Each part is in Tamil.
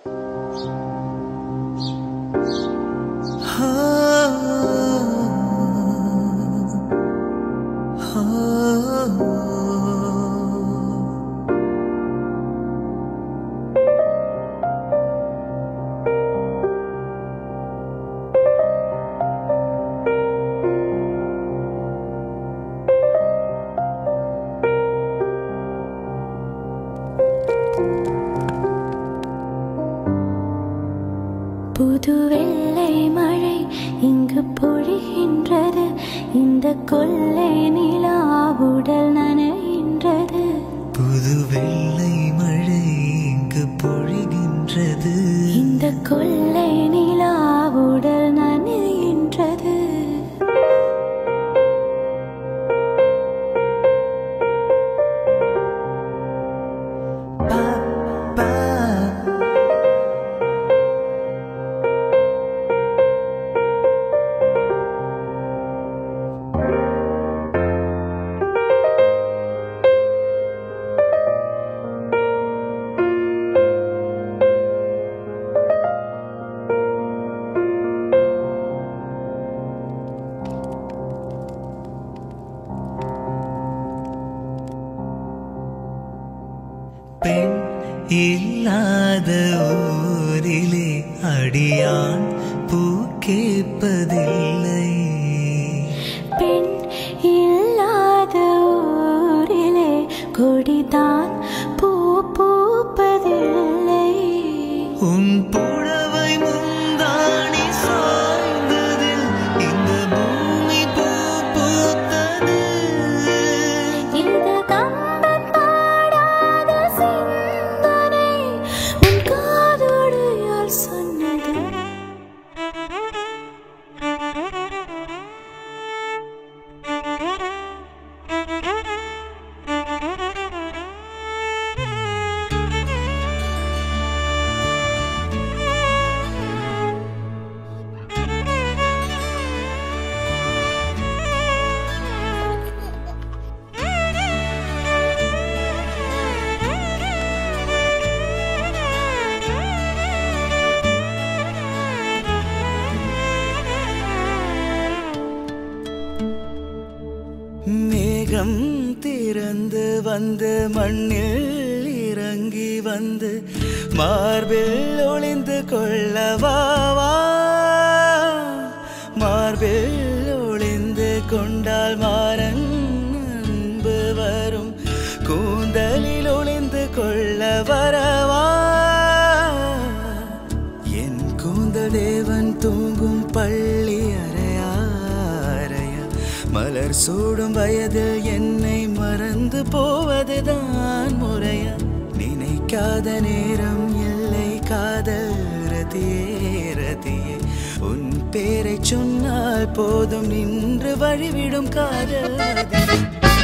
புது வெள்ளை மழை இங்கு பொழிகின்றது இந்த கொள்ளை நிலா உடல் நனைகின்றது புது வெள்ளை மழை இங்கு பொழிகின்றது இந்த கொள்ளை நிலா உடல் நனைகின்றது பா, பா. பெண் இல்லாத ஊரிலே அடியான் பூ கேட்பதில்லை பெண் இல்லாத ஊரிலே கொடிதான் பூ பூப்பதில்லை உன் புடவை முந்தாணி சாய்ந்ததில் இந்த பூமி பூ பூத்தது இது கம்பன் பாடாத சிந்தனை உன் காதோடு யார் சொன்னது மேகம் திறந்து வந்து மண்ணில் இறங்கி வந்து மார்பில் ஒளிந்து கொள்ளவாவா மார்பில் ஒளிந்து கொண்டால் மாறன் அன்பு வரும் கூந்தலில் ஒளிந்து கொள்ள வரவா என் கூந்தல் தேவன் தூங்கும் பள்ளி அறையா அறையா மலர் சூடும் வயதில் என்னை மறந்து போவதுதான் முறையா நினைக்காத நேரம் இல்லை காதல் ரதியே ரதியே உன் பேரை சொன்னால் போதும் நின்று வழிவிடும் காதல் ரதியே.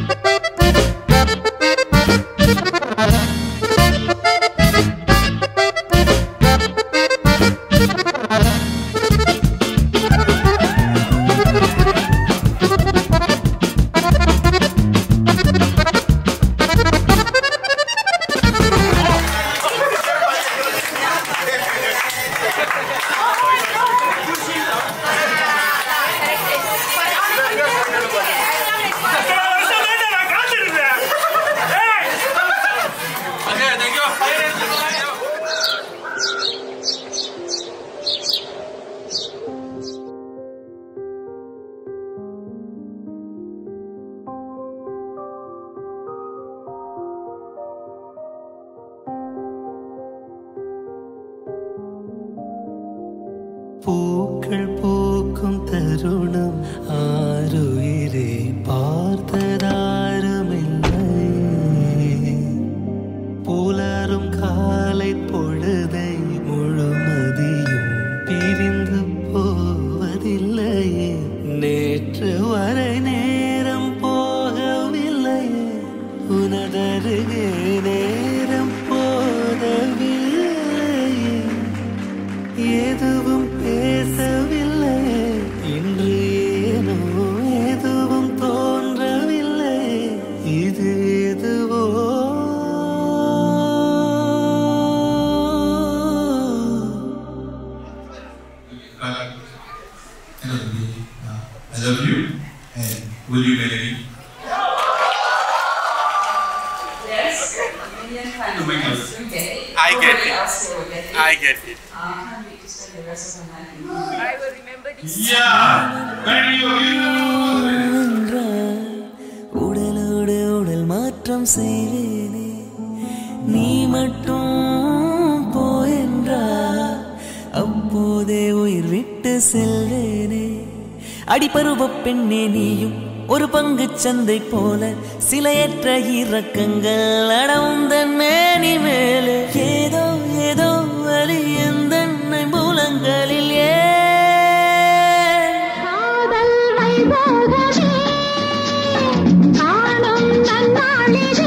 பூக்கள் பூக்கும் தருணம் ஆறுயிரே பார்த்ததாருமில்லை புலரும் காலை பொழுதை முழுமதியும் பிரிந்து போவதில்லையே நேற்று வரை நேரம் போகவில்லையே உனதருகே நேரம் போதவில்லையே எதுவும் பேசவில்லை இன்று love you. And will you marry me? Yes, a million times. Oh my God. yes, you get it. I get Nobody it. else will get it. I get it. Uh, can't wait to spend the rest of my life with you. I will remember this. Yeah! Thank you. என்றால் உடலோடு உடல் மாற்றம் செய்வேனே நீ மட்டும் போயென்றா அப்போதே உயிர் விட்டு செல்வேனே அடிபருவ பெண்ணே நீயும் ஒரு பங்கு சந்தை போல சிலையற்ற இறக்கங்கள் அடவுந்தன் மேனி மேலே ஏதோ ஏதோ வலி எந்த மூலங்களில் ஏன் காதல் வைபோகமே காணும் நன்னாளிது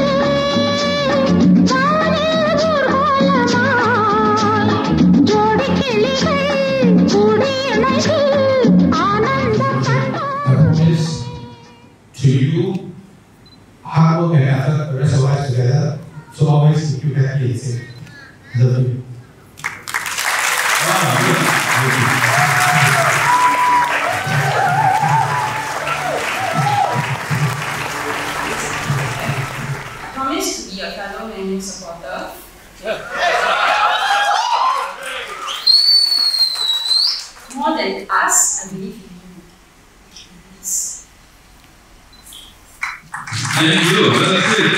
வானில் ஊர்வலமாய் ஜோடி கிளிகள் குடியிணைந்து ஆனந்தம் கண்டார் promise to you hard work and effort the rest of our lives together. So always keep you happy and safe. Love you. I promise to be your fellow Man U supporter. More than us, I believe in you. Yes. Thank you. That's it.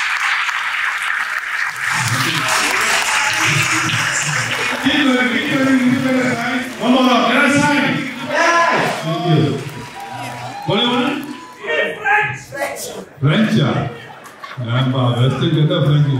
Keep going, keep going, keep going. One more round. Can I sign? Yes. Thank you. What do you want? French. French. ஏன்பா வெஸ்டர்ன் கேட்டா பிரெஞ்சு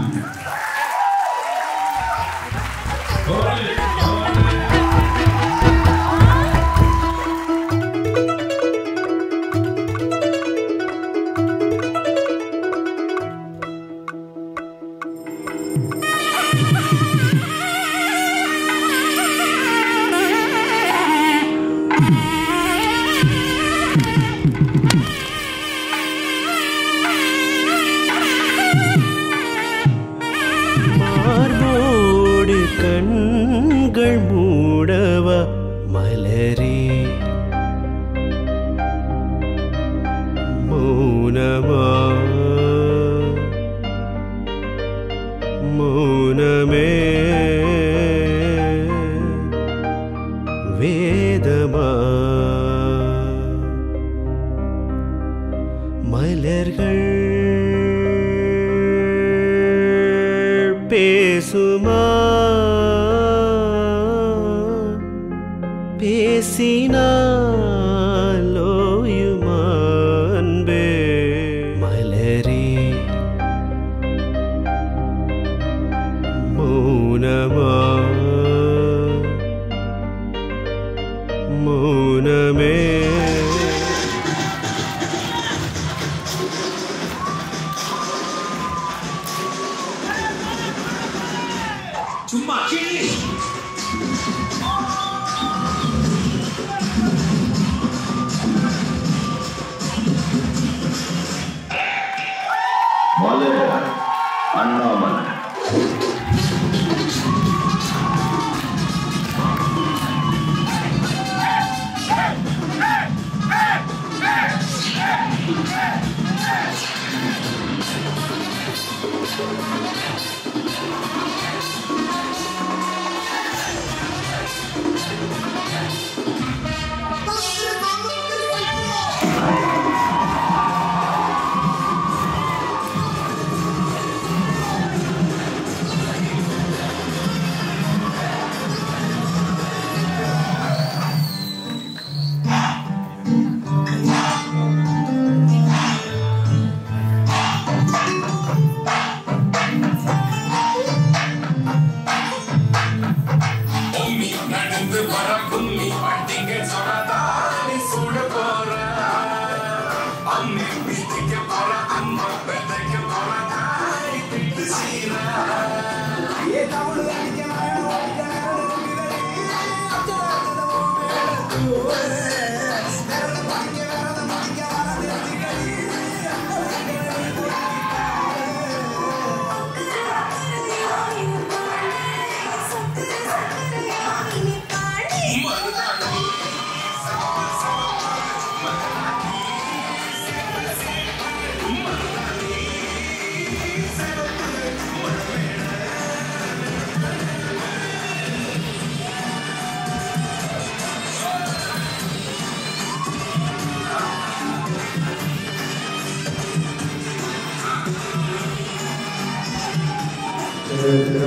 மார்போடு கண்கள் மூடவா மலரே மௌனமா மௌனமே வேதமா மலர்கள் பேசுமா பேசினாலோயுமா அன்பே மலரே மௌனமா மௌனமே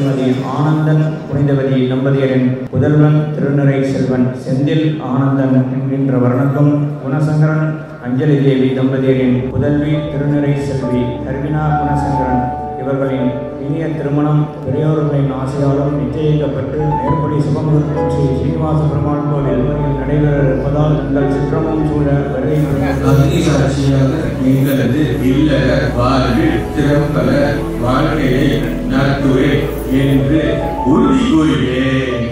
திருமதி ஆனந்தன் புனிதவதி தம்பதியரின் புதல்வன் திருநிறை செல்வன் செந்தில் ஆனந்தன் என்கின்றவர்களுக்கும் குணசங்கரன் அஞ்சலி தேவி தம்பதியரின் புதல்வி திருநிறை செல்வி ஹர்வினா குணசங்கரன் இவர்களின் இனிய திருமணம் பெரியோர்களின் ஆசையாலும் நிச்சயிக்கப்பட்டு மேற்படி சுபமுகூர்த்தம் ஸ்ரீ சீனிவாச பெருமாள் கோவில் நடைபெற இருப்பதால் உங்கள் சிற்றமும் சூழ வருகை அக்னி சாட்சியாக எங்களது இல்லற வாழ்வில் திறம்பட வாழ்க்கையை நடத்துவேன் என்று உறுதி கூறுகிறேன்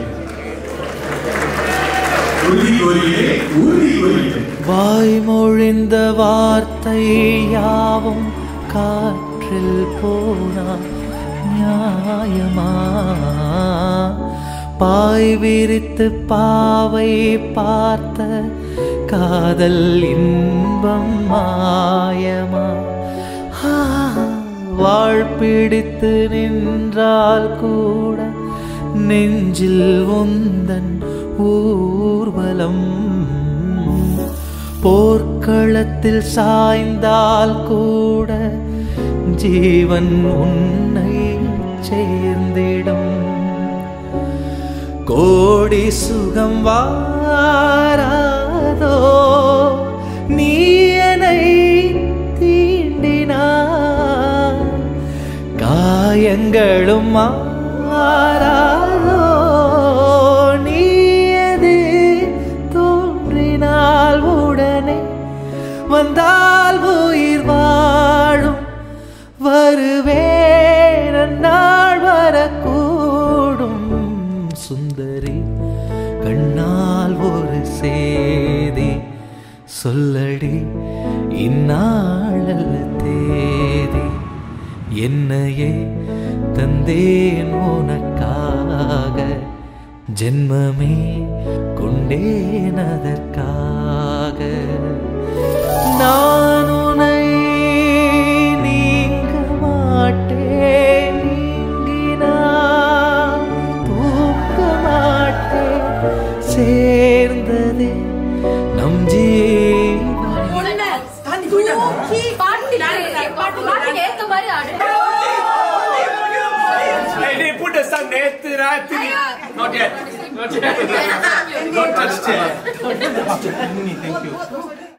உறுதி கூறுகிறேன் உறுதி கூறுகிறேன் வாய்மொழிந்த வார்த்தை யாவும் காற்றில் போனா நியாயமா பாய் விரித்து பாவை பார்த்த காதல் இன்பம் மாயமா ஆ, வாழ் பிடித்து நின்றால் கூட நெஞ்சில் உந்தன் ஊர்வலம் போர்க்களத்தில் சாய்ந்தால் கூட ஜீவன் உன்னை சேர்ந்திடும் கோடி சுகம் வாராதோ நீ என்னை தீண்டினார் காயங்களும் மாறாதோ நீ எது தோன்றினால் உடனே வந்தால் உயிர் வாழும் வருவேன் நாள் வரக்கூடும் சுந்தரி கண்ணால் ஒரு சேதி சொல்லடி இந்நாளல்ல தேதி என்னையே தந்தேன் உனக்காக ஜென்மமே கொண்டேன் அதற்காக நான் உன்னை நீங்க மாட்டேன் நீங்கினால் தூக்க மாட்டேன் சேர்ந்ததே நம் ஜீவன் பாட்டுக்கு ஏத்த மாதிரி ஆடு put the sun நேத்து ராத்திரி not yet not yet don't touch it Thank you.